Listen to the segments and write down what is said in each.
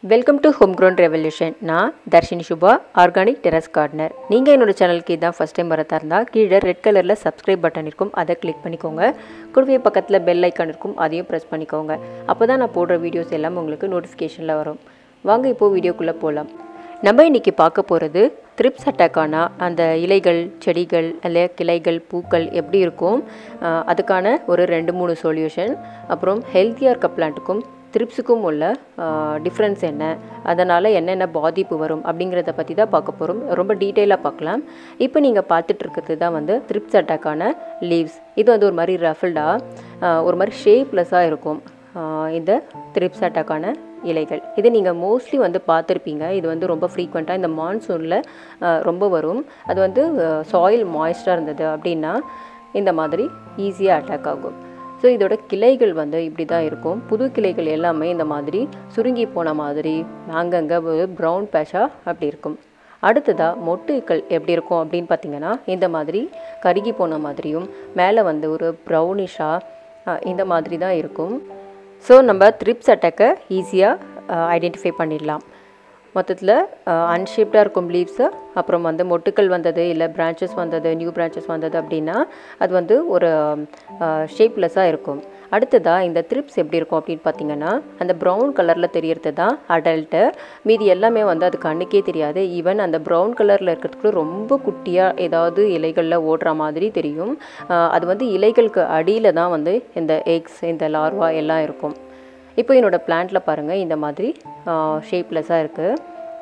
welcome to home grown revolution நான் Dharshini Subha organic terrace gardener நீங்கள் என்னோட சேனலுக்கு இதான் ஃபஸ்ட் டைம் வரதா இருந்தால் கீழே ரெட் கலரில் சப்ஸ்கிரைப் பட்டன் இருக்கும் அதை கிளிக் பண்ணிக்கோங்க கூடவே பக்கத்தில் பெல் ஐக்கான் இருக்கும் அதையும் ப்ரெஸ் பண்ணிக்கோங்க அப்போ தான் நான் போடுற வீடியோஸ் எல்லாம் உங்களுக்கு நோட்டிஃபிகேஷனில் வரும் வாங்க இப்போது வீடியோக்குள்ளே போகலாம் நம்ம இன்றைக்கி பார்க்க போகிறது த்ரிப்ஸ் அட்டாக்கான அந்த இலைகள் செடிகள் அல்ல கிளைகள் பூக்கள் எப்படி இருக்கும் அஹ் அதுக்கான ஒரு ரெண்டு மூணு சொல்யூஷன் அப்புறம் ஹெல்த்தியாக இருக்க பிளான்ட்டுக்கும் த்ரிப்ஸுக்கும் உள்ள டிஃப்ரென்ஸ் என்ன அதனால் என்னென்ன பாதிப்பு வரும் அப்படிங்கிறத பற்றி தான் பார்க்க போகிறோம் ரொம்ப டீட்டெயிலாக பார்க்கலாம் இப்போ நீங்கள் பார்த்துட்டு இருக்கிறது தான் வந்து த்ரிப்ஸ் அட்டாக்கான லீவ்ஸ் இது வந்து ஒரு மாதிரி ரஃபிள்டாக ஒரு மாதிரி ஷேப்லெஸ்ஸாக இருக்கும் ஆஹ் இந்த த்ரிப்ஸ் அட்டாக்கான இலைகள் இது நீங்கள் மோஸ்ட்லி வந்து பார்த்துருப்பீங்க இது வந்து ரொம்ப ஃப்ரீக்வெண்ட்டாக இந்த மான்சூனில் ரொம்ப வரும் அது வந்து சாயில் மாய்ஸ்டாக இருந்தது அப்படின்னா இந்த மாதிரி ஈஸியாக அட்டாக் ஆகும் ஸோ இதோட கிளைகள் வந்து இப்படி தான் இருக்கும் புது கிளைகள் எல்லாமே இந்த மாதிரி சுருங்கி போன மாதிரி அங்கங்கே ஒரு ப்ரௌன் பேஷாக அப்படி இருக்கும் அடுத்ததாக மொட்டுக்கள் எப்படி இருக்கும் அப்படின்னு பார்த்தீங்கன்னா இந்த மாதிரி கருகி போன மாதிரியும் மேலே வந்து ஒரு ப்ரௌனிஷாக இந்த மாதிரி தான் இருக்கும் ஸோ நம்ம த்ரிப்ஸ் அட்டாக்கை ஈஸியாக ஐடென்டிஃபை பண்ணிடலாம் மொத்தத்தில் அன்ஷேப்டாக இருக்கும் லீவ்ஸு அப்புறம் வந்து மொட்டுக்கள் வந்தது இல்லை பிரான்ச்சஸ் வந்தது நியூ பிரான்ச்சஸ் வந்தது அப்படின்னா அது வந்து ஒரு ஷேப்லெஸ்ஸாக இருக்கும் அடுத்ததாக இந்த த்ரிப்ஸ் எப்படி இருக்கும் அப்படின்னு பார்த்தீங்கன்னா அந்த ப்ரௌன் கலரில் தெரியறது தான் அடல்ட்டு மீதி எல்லாமே வந்து அது கண்ணுக்கே தெரியாது ஈவன் அந்த ப்ரௌன் கலரில் இருக்கிறதுக்கு ரொம்ப குட்டியாக ஏதாவது இலைகளில் ஓடுற மாதிரி தெரியும் அது வந்து இலைகளுக்கு அடியில் தான் வந்து இந்த எக்ஸ் இந்த லார்வா எல்லாம் இருக்கும் இப்போ என்னோடய பிளான்ட்டில் பாருங்கள் இந்த மாதிரி ஷேப்லெஸ்ஸாக இருக்குது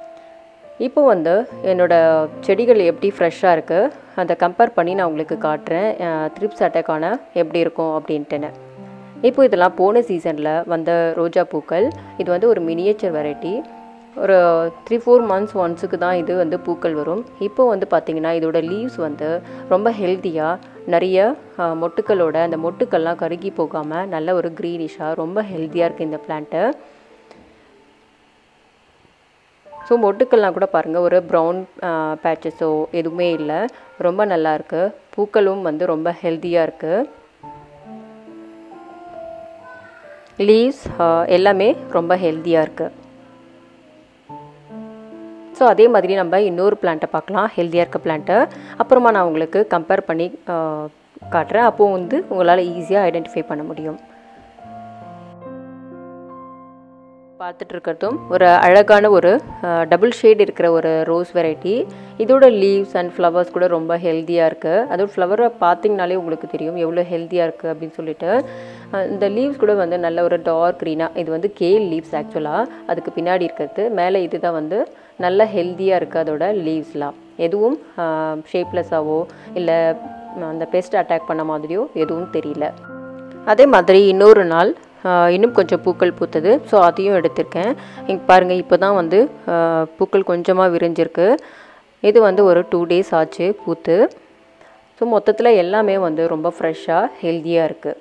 இப்போ வந்து என்னோடய செடிகள் எப்படி ஃப்ரெஷ்ஷாக இருக்குது அதை கம்பேர் பண்ணி நான் உங்களுக்கு காட்டுறேன் த்ரிப்ஸ் அட்டாக்கான எப்படி இருக்கும் அப்படின்ட்டுன்னு இப்போ இதெல்லாம் போன சீசனில் வந்த ரோஜா பூக்கள் இது வந்து ஒரு மினியேச்சர் வெரைட்டி ஒரு த்ரீ ஃபோர் மந்த்ஸ் ஒன்ஸுக்கு தான் இது வந்து பூக்கள் வரும் இப்போ வந்து பார்த்திங்கன்னா இதோட லீவ்ஸ் வந்து ரொம்ப ஹெல்த்தியாக நிறைய மொட்டுக்களோட அந்த மொட்டுக்கள்லாம் கருகி போகாமல் நல்ல ஒரு க்ரீனிஷாக ரொம்ப ஹெல்த்தியாக இருக்குது இந்த பிளான்ட்டு ஸோ மொட்டுக்கள்லாம் கூட பாருங்கள் ஒரு ப்ரௌன் பேச்சஸோ எதுவுமே இல்லை ரொம்ப நல்லாயிருக்கு பூக்களும் வந்து ரொம்ப ஹெல்த்தியாக இருக்குது லீவ்ஸ் எல்லாமே ரொம்ப ஹெல்த்தியாக இருக்குது ஸோ அதே மாதிரி நம்ம இன்னொரு பிளான்ட்டை பார்க்கலாம் ஹெல்த்தியாக இருக்க பிளான்ட்டை அப்புறமா நான் உங்களுக்கு கம்பேர் பண்ணி காட்டுறேன் அப்போது வந்து உங்களால் ஈஸியாக ஐடென்டிஃபை பண்ண முடியும் பார்த்துட்டு இருக்கிறதும் ஒரு அழகான ஒரு டபுள் ஷேட் இருக்கிற ஒரு ரோஸ் வெரைட்டி இதோட லீவ்ஸ் அண்ட் ஃப்ளவர்ஸ் கூட ரொம்ப ஹெல்த்தியாக இருக்குது அதோட ஃப்ளவரை பார்த்தீங்கனாலே உங்களுக்கு தெரியும் எவ்வளோ ஹெல்த்தியாக இருக்குது அப்படின்னு சொல்லிட்டு இந்த லீவ்ஸ் கூட வந்து நல்ல ஒரு டார்க் க்ரீனாக இது வந்து கேல் லீவ்ஸ் ஆக்சுவலாக அதுக்கு பின்னாடி இருக்கிறது மேலே இது தான் வந்து நல்ல ஹெல்த்தியாக இருக்குது அதோட லீவ்ஸ்லாம் எதுவும் ஷேப்லெஸ்ஸாவோ இல்லை அந்த பெஸ்ட் அட்டாக் பண்ண மாதிரியோ எதுவும் தெரியல அதே மாதிரி இன்னொரு நாள் இன்னும் கொஞ்சம் பூக்கள் பூத்தது ஸோ அதையும் எடுத்திருக்கேன் இங்கே பாருங்கள் இப்போ தான் வந்து பூக்கள் கொஞ்சமாக விரிஞ்சிருக்கு இது வந்து ஒரு டூ டேஸ் ஆச்சு பூத்து ஸோ மொத்தத்தில் எல்லாமே வந்து ரொம்ப ஃப்ரெஷ்ஷாக ஹெல்த்தியாக இருக்குது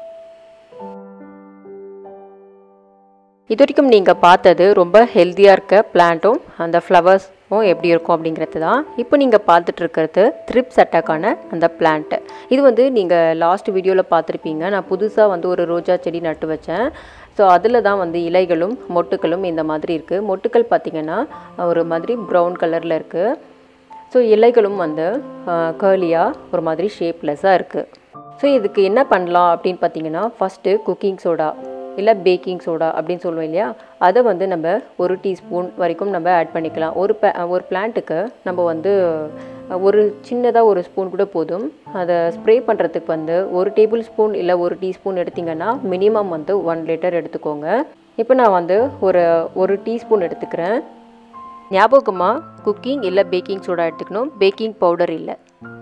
இது வரைக்கும் நீங்கள் பார்த்தது ரொம்ப ஹெல்த்தியாக இருக்க பிளான்ட்டும் அந்த ஃப்ளவர்ஸும் எப்படி இருக்கும் அப்படிங்கிறது தான் இப்போ நீங்கள் பார்த்துட்டு இருக்கிறது த்ரிப்ஸ் அட்டாக்கான அந்த பிளான்ட்டு இது வந்து நீங்கள் லாஸ்ட் வீடியோவில் பார்த்துருப்பீங்க நான் புதுசாக வந்து ஒரு ரோஜா செடி நட்டு வச்சேன் ஸோ அதில் தான் வந்து இலைகளும் மொட்டுக்களும் இந்த மாதிரி இருக்குது மொட்டுக்கள் பார்த்திங்கன்னா ஒரு மாதிரி ப்ரௌன் கலரில் இருக்குது ஸோ இலைகளும் வந்து கேர்லியாக ஒரு மாதிரி ஷேப்லெஸ்ஸாக இருக்குது ஸோ இதுக்கு என்ன பண்ணலாம் அப்படின்னு பார்த்தீங்கன்னா ஃபஸ்ட்டு குக்கிங் சோடா இல்லை பேக்கிங் சோடா அப்படின்னு சொல்லுவோம் இல்லையா அதை வந்து நம்ம ஒரு டீஸ்பூன் வரைக்கும் நம்ம ஆட் பண்ணிக்கலாம் ஒரு பே ஒரு பிளான்ட்டுக்கு நம்ம வந்து ஒரு சின்னதாக ஒரு ஸ்பூன் கூட போதும் அதை ஸ்ப்ரே பண்ணுறதுக்கு வந்து ஒரு டேபிள் ஸ்பூன் இல்லை ஒரு டீஸ்பூன் எடுத்திங்கன்னா மினிமம் வந்து ஒன் லிட்டர் எடுத்துக்கோங்க இப்போ நான் வந்து ஒரு ஒரு டீஸ்பூன் எடுத்துக்கிறேன் ஞாபகமாக குக்கிங் இல்லை பேக்கிங் சோடா எடுத்துக்கணும் பேக்கிங் பவுடர் இல்லை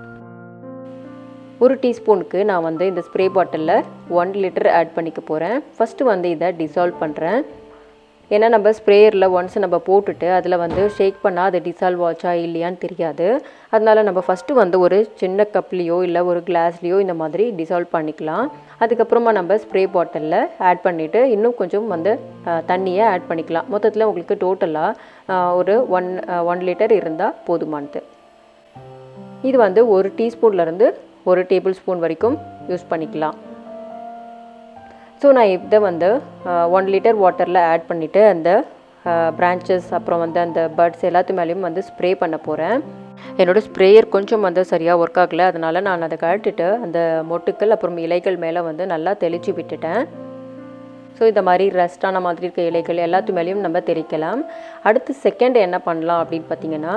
ஒரு டீஸ்பூனுக்கு நான் வந்து இந்த ஸ்ப்ரே பாட்டிலில் ஒன் லிட்டர் ஆட் பண்ணிக்க போகிறேன் ஃபஸ்ட்டு வந்து இதை டிசால்வ் பண்ணுறேன் ஏன்னா நம்ம ஸ்ப்ரேயரில் ஒன்ஸ் நம்ம போட்டுட்டு அதில் வந்து ஷேக் பண்ணால் அது டிசால்வ் ஆச்சா இல்லையான்னு தெரியாது அதனால் நம்ம ஃபஸ்ட்டு வந்து ஒரு சின்ன கப்லேயோ இல்லை ஒரு கிளாஸ்லேயோ இந்த மாதிரி டிசால்வ் பண்ணிக்கலாம் அதுக்கப்புறமா நம்ம ஸ்ப்ரே பாட்டிலில் ஆட் பண்ணிவிட்டு இன்னும் கொஞ்சம் வந்து தண்ணியை ஆட் பண்ணிக்கலாம் மொத்தத்தில் உங்களுக்கு டோட்டலாக ஒரு ஒன் ஒன் லிட்டர் இருந்தால் போதுமானது இது வந்து ஒரு டீஸ்பூன்லேருந்து ஒரு டேபிள் ஸ்பூன் வரைக்கும் யூஸ் பண்ணிக்கலாம் ஸோ நான் இதை வந்து ஒன் லிட்டர் வாட்டரில் ஆட் பண்ணிவிட்டு அந்த பிரான்ச்சஸ் அப்புறம் வந்து அந்த பர்ட்ஸ் எல்லாத்து மேலேயும் வந்து ஸ்ப்ரே பண்ண போகிறேன் என்னோடய ஸ்ப்ரேயர் கொஞ்சம் வந்து சரியாக ஒர்க் ஆகலை அதனால் நான் அதை கழட்டிட்டு அந்த மொட்டுக்கள் அப்புறம் இலைகள் மேலே வந்து நல்லா தெளித்து விட்டுட்டேன் ஸோ இந்த மாதிரி ரெஸ்டான மாதிரி இருக்க இலைகள் எல்லாத்து மேலேயும் நம்ம தெளிக்கலாம் அடுத்து செகண்ட் என்ன பண்ணலாம் அப்படின்னு பார்த்தீங்கன்னா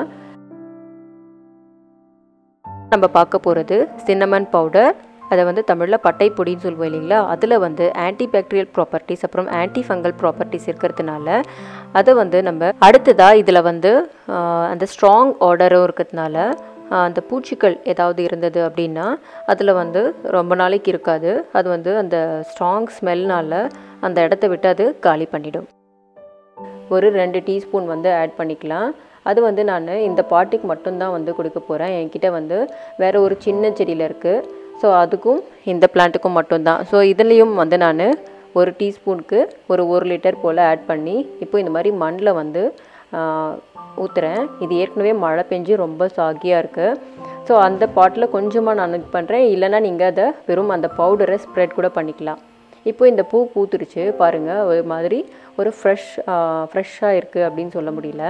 நம்ம பார்க்க போகிறது சின்னமன் பவுடர் அதை வந்து தமிழில் பட்டை பொடின்னு சொல்லுவோம் இல்லைங்களா அதில் வந்து ஆன்டி பாக்டீரியல் ப்ராப்பர்ட்டிஸ் அப்புறம் ஆன்டி ஃபங்கல் ப்ராப்பர்ட்டிஸ் இருக்கிறதுனால அதை வந்து நம்ம அடுத்ததாக இதில் வந்து அந்த ஸ்ட்ராங் ஆர்டரும் இருக்கிறதுனால அந்த பூச்சிகள் ஏதாவது இருந்தது அப்படின்னா அதில் வந்து ரொம்ப நாளைக்கு இருக்காது அது வந்து அந்த ஸ்ட்ராங் ஸ்மெல்னால் அந்த இடத்த விட்டு அது காலி பண்ணிடும் ஒரு ரெண்டு டீஸ்பூன் வந்து ஆட் பண்ணிக்கலாம் அது வந்து நான் இந்த பாட்டுக்கு மட்டும்தான் வந்து கொடுக்க போகிறேன் என்கிட்ட வந்து வேறு ஒரு சின்ன செடியில் இருக்குது ஸோ அதுக்கும் இந்த பிளான்ட்டுக்கும் மட்டும்தான் ஸோ இதுலேயும் வந்து நான் ஒரு டீஸ்பூனுக்கு ஒரு ஒரு லிட்டர் போல் ஆட் பண்ணி இப்போ இந்த மாதிரி மண்ணில் வந்து ஊற்றுறேன் இது ஏற்கனவே மழை பெஞ்சு ரொம்ப சாகியாக இருக்குது ஸோ அந்த பாட்டில் கொஞ்சமாக நான் இது பண்ணுறேன் இல்லைனா நீங்கள் அதை வெறும் அந்த பவுடரை ஸ்ப்ரெட் கூட பண்ணிக்கலாம் இப்போ இந்த பூ பூத்துருச்சு பாருங்கள் ஒரு மாதிரி ஒரு ஃப்ரெஷ் ஃப்ரெஷ்ஷாக இருக்குது அப்படின்னு சொல்ல முடியல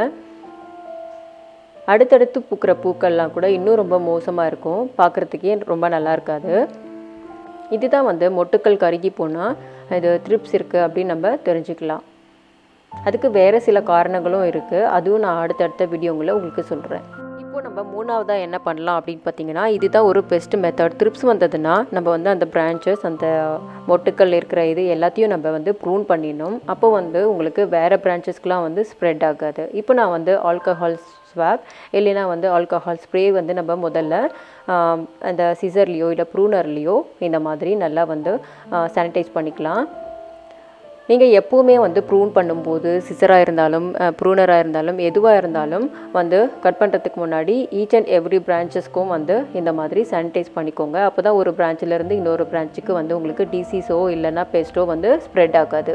அடுத்தடுத்து பூக்கிற பூக்கள்லாம் கூட இன்னும் ரொம்ப மோசமாக இருக்கும் பார்க்குறதுக்கே ரொம்ப நல்லா இருக்காது இதுதான் வந்து மொட்டுக்கள் கருகி போனால் இது த்ரிப்ஸ் இருக்குது அப்படின்னு நம்ம தெரிஞ்சுக்கலாம் அதுக்கு வேறு சில காரணங்களும் இருக்குது அதுவும் நான் அடுத்தடுத்த வீடியோங்களில் உங்களுக்கு சொல்கிறேன் இப்போது நம்ம மூணாவதாக என்ன பண்ணலாம் அப்படின்னு பார்த்தீங்கன்னா இதுதான் ஒரு பெஸ்ட் மெத்தட் த்ரிப்ஸ் வந்ததுன்னா நம்ம வந்து அந்த பிரான்ச்சஸ் அந்த மொட்டுக்கள் இருக்கிற இது எல்லாத்தையும் நம்ம வந்து ப்ரூன் பண்ணிடணும் அப்போ வந்து உங்களுக்கு வேறு பிரான்ச்சஸ்க்கெலாம் வந்து ஸ்ப்ரெட் ஆகாது இப்போ நான் வந்து ஆல்கஹால் ஸ்வாப் இல்லைனா வந்து ஆல்கஹால் ஸ்ப்ரே வந்து நம்ம முதல்ல அந்த சிசர்லேயோ இல்லை ப்ரூனர்லேயோ இந்த மாதிரி நல்லா வந்து சானிடைஸ் பண்ணிக்கலாம் நீங்கள் எப்போவுமே வந்து ப்ரூன் பண்ணும்போது சிசராக இருந்தாலும் ப்ரூனராக இருந்தாலும் எதுவாக இருந்தாலும் வந்து கட் பண்ணுறதுக்கு முன்னாடி ஈச் அண்ட் எவ்ரி பிரான்ச்சஸ்க்கும் வந்து இந்த மாதிரி சானிடைஸ் பண்ணிக்கோங்க அப்போ தான் ஒரு பிரான்ச்சிலேருந்து இன்னொரு பிரான்ச்சுக்கு வந்து உங்களுக்கு டிசீஸோ இல்லைன்னா பெஸ்ட்டோ வந்து ஸ்ப்ரெட் ஆகாது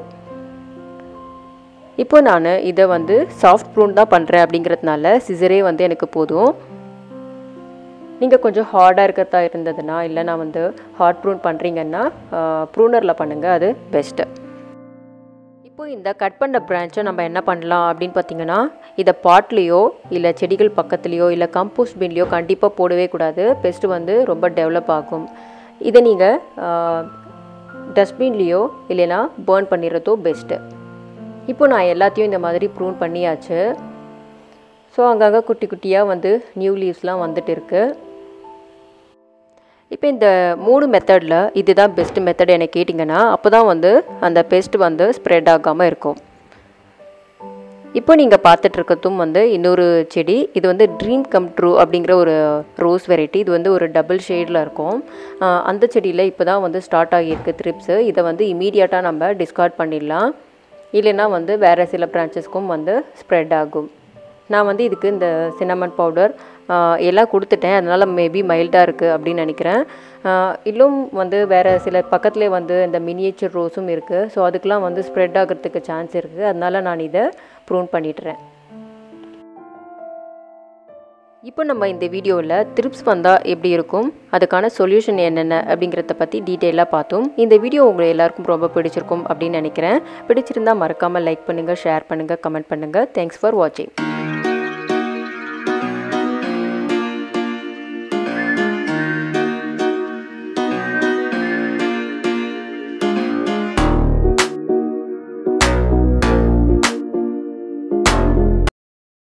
இப்போ நான் இதை வந்து சாஃப்ட் ப்ரூன் தான் பண்ணுறேன் அப்படிங்கிறதுனால சிசரே வந்து எனக்கு போதும் நீங்கள் கொஞ்சம் ஹார்டாக இருக்கிறதா இருந்ததுன்னா இல்லைனா வந்து ஹார்ட் ப்ரூன் பண்ணுறீங்கன்னா ப்ரூனரில் பண்ணுங்கள் அது பெஸ்ட்டு இப்போ இந்த கட் பண்ண பிரான்ச்சை நம்ம என்ன பண்ணலாம் அப்படின்னு பார்த்தீங்கன்னா இதை பாட்லேயோ இல்லை செடிகள் பக்கத்துலேயோ இல்லை கம்போஸ்ட் பின்லேயோ கண்டிப்பாக போடவே கூடாது பெஸ்ட்டு வந்து ரொம்ப டெவலப் ஆகும் இதை நீங்கள் டஸ்ட்பின்லேயோ இல்லைனா பேர்ன் பண்ணிடுறதோ பெஸ்ட்டு இப்போ நான் எல்லாத்தையும் இந்த மாதிரி ப்ரூன் பண்ணியாச்சு ஸோ அங்கங்கே குட்டி குட்டியாக வந்து நியூ லீவ்ஸ்லாம் வந்துட்டு இருக்குது இப்போ இந்த மூணு மெத்தடில் இதுதான் பெஸ்ட் மெத்தட் என்ன கேட்டிங்கன்னா அப்போ தான் வந்து அந்த பெஸ்ட் வந்து ஸ்ப்ரெட் ஆகாமல் இருக்கும் இப்போ நீங்கள் பார்த்துட்ருக்கதும் வந்து இன்னொரு செடி இது வந்து ட்ரீம் கம் ட்ரூ அப்படிங்கிற ஒரு ரோஸ் வெரைட்டி இது வந்து ஒரு டபுள் ஷேடில் இருக்கும் அந்த செடியில் இப்போ தான் வந்து ஸ்டார்ட் ஆகியிருக்கு த்ரிப்ஸு இதை வந்து இமீடியட்டாக நம்ம டிஸ்கார்ட் பண்ணிடலாம் இல்லைன்னா வந்து வேறு சில பிரான்ச்சஸ்க்கும் வந்து ஸ்ப்ரெட் ஆகும் நான் வந்து இதுக்கு இந்த சின்னமன் பவுடர் எல்லாம் கொடுத்துட்டேன் அதனால் மேபி மைல்டாக இருக்குது அப்படின்னு நினைக்கிறேன் இன்னும் வந்து வேறு சில பக்கத்துலேயே வந்து இந்த மினியேச்சர் ரோஸும் இருக்குது ஸோ அதுக்கெலாம் வந்து ஸ்ப்ரெட் ஆகிறதுக்கு சான்ஸ் இருக்குது அதனால் நான் இதை ப்ரூன் பண்ணிடுறேன் இப்போ நம்ம இந்த வீடியோவில் த்ரிப்ஸ் வந்தால் எப்படி இருக்கும் அதுக்கான சொல்யூஷன் என்னென்ன அப்படிங்கிறத பற்றி டீட்டெயிலாக பார்த்தோம் இந்த வீடியோ உங்களை எல்லாருக்கும் ரொம்ப பிடிச்சிருக்கும் அப்படின்னு நினைக்கிறேன் பிடிச்சிருந்தால் மறக்காமல் லைக் பண்ணுங்கள் ஷேர் பண்ணுங்கள் கமெண்ட் பண்ணுங்கள் தேங்க்ஸ் ஃபார் வாட்சிங்